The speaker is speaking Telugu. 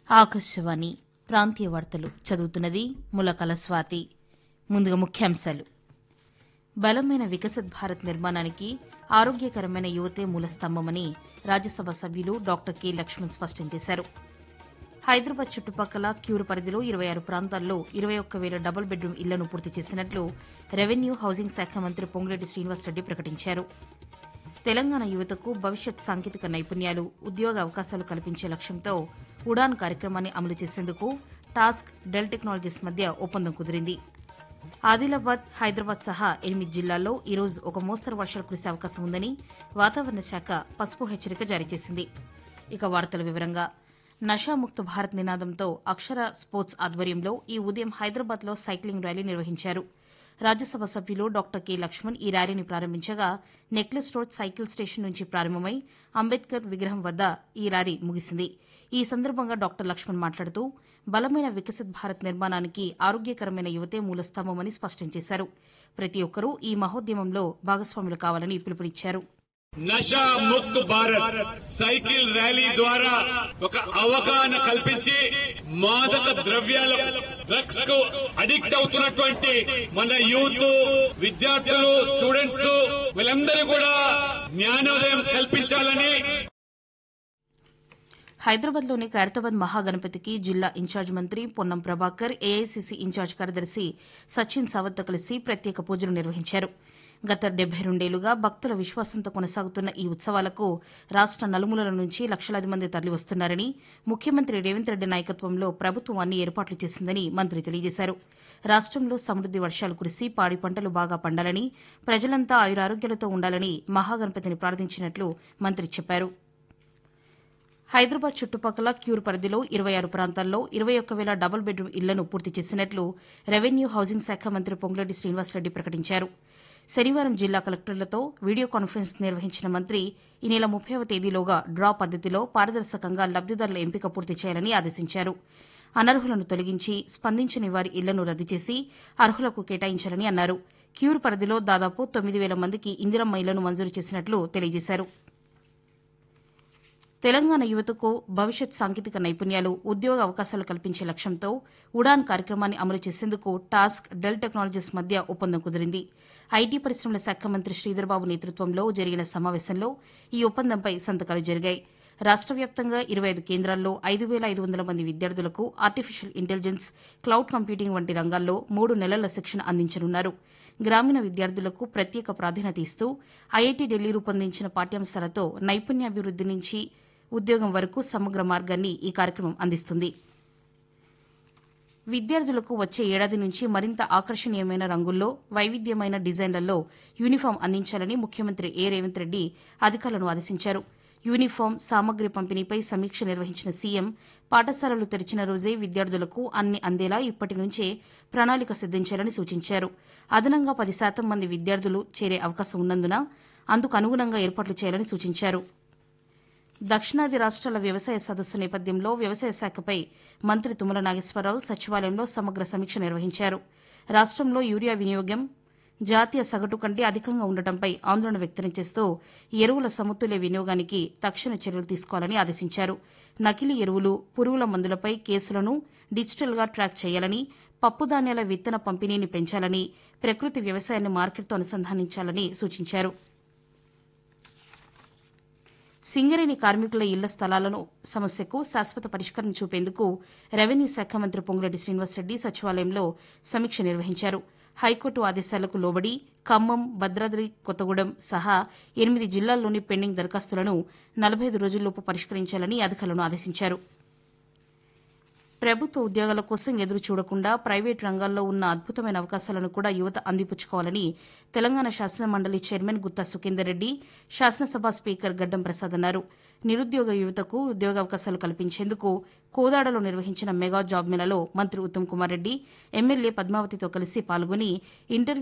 ఆకాశవాణి ప్రాంతీయ వార్తలు చదువుతున్నది ములకల స్వాతి ముందుగా ముఖ్యాంశాలు బలమైన వికసిత్ భారత్ నిర్మాణానికి ఆరోగ్యకరమైన యువతే మూలస్తంభమని రాజ్యసభ సభ్యులు డాక్టర్ కె లక్ష్మణ్ స్పష్టం చేశారు హైదరాబాద్ చుట్టుపక్కల క్యూర్ పరిధిలో ఇరవై ఆరు ప్రాంతాల్లో ఇరవై ఒక్క వేల డబుల్ బెడ్రూమ్ ఇళ్లను పూర్తి చేసినట్లు రెవెన్యూ హౌసింగ్ శాఖ మంత్రి పొంగులేటి శ్రీనివాసరెడ్డి ప్రకటించారు తెలంగాణ యువతకు భవిష్యత్ సాంకేతిక నైపుణ్యాలు ఉద్యోగ అవకాశాలు కల్పించే లక్ష్యంతో ఉడాన్ కార్యక్రమాన్ని అమలు చేసేందుకు టాస్క్ డెల్ టెక్నాలజీస్ మధ్య ఒప్పందం కుదిరింది ఆదిలాబాద్ హైదరాబాద్ సహా ఎనిమిది జిల్లాల్లో ఈరోజు ఒక మోస్తరు వర్షాలు కురిసే అవకాశం ఉందని వాతావరణ శాఖ పసుపు హెచ్చరిక జారీ చేసింది ఇక వార్తల వివరంగా నషాముక్త భారత్ నినాదంతో అక్షర స్పోర్ట్స్ ఆధ్వర్యంలో ఈ ఉదయం హైదరాబాద్లో సైక్లింగ్ ర్యాలీ నిర్వహించారు రాజ్యసభ సభ్యులు డాక్టర్ కె లక్ష్మణ్ ఈ ర్యాలీని ప్రారంభించగా నెక్లెస్ రోడ్ సైకిల్ స్టేషన్ నుంచి ప్రారంభమై అంబేద్కర్ విగ్రహం వద్ద ఈ ర్యాలీ ముగిసింది ఈ సందర్భంగా డాక్టర్ లక్ష్మణ్ మాట్లాడుతూ బలమైన వికసిత్ భారత్ నిర్మాణానికి ఆరోగ్యకరమైన యువతే మూలస్తంభమని స్పష్టం చేశారు ప్రతి ఒక్కరూ ఈ మహోద్యమంలో భాగస్వాములు కావాలని పిలుపునిచ్చారు నషా ముక్త్ భారత్ సైకిల్ ర్యాలీ ద్వారా ఒక అవగాహన కల్పించి మాదక ద్రవ్యాల డ్రగ్స్ కు అడిక్ట్ అవుతున్నటువంటి మన యూత్ విద్యార్థులు స్టూడెంట్స్ వీళ్ళందరూ కూడా జ్ఞానోదయం కల్పించాలని హైదరాబాద్లోని ఖైరతాబాద్ మహాగణపతికి జిల్లా ఇన్ఛార్జ్ మంత్రి పొన్నం ప్రభాకర్ ఏఐసీసీ ఇన్ఛార్జ్ కార్యదర్శి సచిన్ సావత్తో కలిసి ప్రత్యేక పూజలు నిర్వహించారు గత డెబ్బై రెండేళ్లుగా భక్తుల విశ్వాసంతో కొనసాగుతున్న ఈ ఉత్సవాలకు రాష్ట నలుమూలల నుంచి లక్షలాది మంది తరలివస్తున్నారని ముఖ్యమంత్రి రేవంత్ రెడ్డి నాయకత్వంలో ప్రభుత్వం అన్ని ఏర్పాట్లు చేసిందని మంత్రి తెలియజేశారు రాష్టంలో సమృద్ది వర్షాలు కురిసి పాడి పంటలు బాగా పండాలని ప్రజలంతా ఆయురారోగ్యాలతో ఉండాలని మహాగణపతిని ప్రార్థించినట్లు మంత్రి చెప్పారు హైదరాబాద్ చుట్టుపక్కల క్యూర్ పరిధిలో ఇరవై ఆరు ప్రాంతాల్లో ఇరవై ఒక్క వేల డబుల్ బెడ్రూమ్ ఇళ్లను పూర్తి చేసినట్లు రెవెన్యూ హౌసింగ్ శాఖ మంత్రి పొంగులేటి శ్రీనివాసరెడ్డి ప్రకటించారు శనివారం జిల్లా కలెక్టర్లతో వీడియో కాన్ఫరెన్స్ నిర్వహించిన మంత్రి ఈ నెల ముప్పైవ తేదీలోగా డ్రా పద్దతిలో పారదర్శకంగా లబ్దిదారుల ఎంపిక పూర్తి చేయాలని ఆదేశించారు అనర్హులను తొలగించి స్పందించని వారి ఇళ్లను రద్దు చేసి అర్హులకు కేటాయించాలని అన్నారు క్యూర్ పరిధిలో దాదాపు తొమ్మిది వేల మందికి ఇందిరమ్మ ఇళ్లను మంజూరు చేసినట్లు తెలియజేశారు తెలంగాణ యువతకు భవిష్యత్ సాంకేతిక నైపుణ్యాలు ఉద్యోగ అవకాశాలు కల్పించే లక్ష్యంతో ఉడాన్ కార్యక్రమాన్ని అమలు చేసేందుకు టాస్క్ డెల్ టెక్నాలజీస్ మధ్య ఒప్పందం కుదిరింది ఐటీ పరిశ్రమల శాఖ మంత్రి శ్రీధర్బాబు నేతృత్వంలో జరిగిన సమావేశంలో ఈ ఒప్పందంపై సంతకాలు జరిగాయి రాష్ట వ్యాప్తంగా ఇరవై ఐదు కేంద్రాల్లో ఐదు వేల ఐదు వందల మంది విద్యార్థులకు ఆర్టిఫిషియల్ ఇంటెలిజెన్స్ క్లౌడ్ కంప్యూటింగ్ వంటి రంగాల్లో మూడు నెలల శిక్షణ అందించనున్నారు గ్రామీణ విద్యార్థులకు ప్రత్యేక ప్రాధాన్యత ఇస్తూ ఐఐటీ ఢిల్లీ రూపొందించిన పాఠ్యాంశాలతో నైపుణ్యాభివృద్ది నుంచి ఉద్యోగం వరకు సమగ్ర మార్గాన్ని ఈ కార్యక్రమం అందిస్తుంది విద్యార్థులకు వచ్చే ఏడాది నుంచి మరింత ఆకర్షణీయమైన రంగుల్లో వైవిధ్యమైన డిజైన్లలో యూనిఫామ్ అందించాలని ముఖ్యమంత్రి ఏ రేవంత్ రెడ్డి అధికారులను ఆదేశించారు యూనిఫామ్ సామగ్రి పంపిణీపై సమీక్ష నిర్వహించిన సీఎం పాఠశాలలు తెరిచిన రోజే విద్యార్థులకు అన్ని అందేలా ఇప్పటి నుంచే ప్రణాళిక సిద్దించాలని సూచించారు అదనంగా పది శాతం మంది విద్యార్థులు చేరే అవకాశం ఉన్నందున అందుకు అనుగుణంగా ఏర్పాట్లు చేయాలని సూచించారు దక్షిణాది రాష్ట్రాల వ్యవసాయ సదస్సు నేపథ్యంలో వ్యవసాయ శాఖపై మంత్రి తుమ్మల నాగేశ్వరరావు సచివాలయంలో సమగ్ర సమీక్ష నిర్వహించారు రాష్టంలో యూరియా వినియోగం జాతీయ సగటు కంటే అధికంగా ఉండటంపై ఆందోళన వ్యక్తం చేస్తూ ఎరువుల సమతుల్య వినియోగానికి తక్షణ చర్యలు తీసుకోవాలని ఆదేశించారు నకిలీ ఎరువులు పురుగుల మందులపై కేసులను డిజిటల్గా ట్రాక్ చేయాలని పప్పు ధాన్యాల విత్తన పంపిణీని పెంచాలని ప్రకృతి వ్యవసాయాన్ని మార్కెట్తో అనుసంధానించాలని సూచించారు సింగరేణి కార్మికుల ఇళ్ల స్థలాలను సమస్యకు శాశ్వత పరిష్కారం చూపేందుకు రెవెన్యూ శాఖ మంత్రి పొంగులేటి శ్రీనివాసరెడ్డి సచివాలయంలో సమీక్ష నిర్వహించారు హైకోర్టు ఆదేశాలకు లోబడి ఖమ్మం భద్రాద్రి కొత్తగూడెం సహా ఎనిమిది జిల్లాల్లోని పెండింగ్ దరఖాస్తులను నలభై ఐదు రోజుల్లోపు పరిష్కరించాలని అధికారులను ఆదేశించారు ప్రభుత్వ ఉద్యోగాల కోసం ఎదురు చూడకుండా ప్రైవేటు రంగాల్లో ఉన్న అద్భుతమైన అవకాశాలను కూడా యువత అందిపుచ్చుకోవాలని తెలంగాణ శాసన మండలి చైర్మన్ గుత్తా సుఖేందర్ రెడ్డి శాసనసభ స్పీకర్ గడ్డం ప్రసాద్ అన్నారు నిరుద్యోగ యువతకు ఉద్యోగావకాశాలు కల్పించేందుకు కోదాడలో నిర్వహించిన మెగా జాబ్ మేళలో మంత్రి ఉత్తమ్ కుమార్ రెడ్డి ఎమ్మెల్యే పద్మావతితో కలిసి పాల్గొని ఇంటర్వ్యూ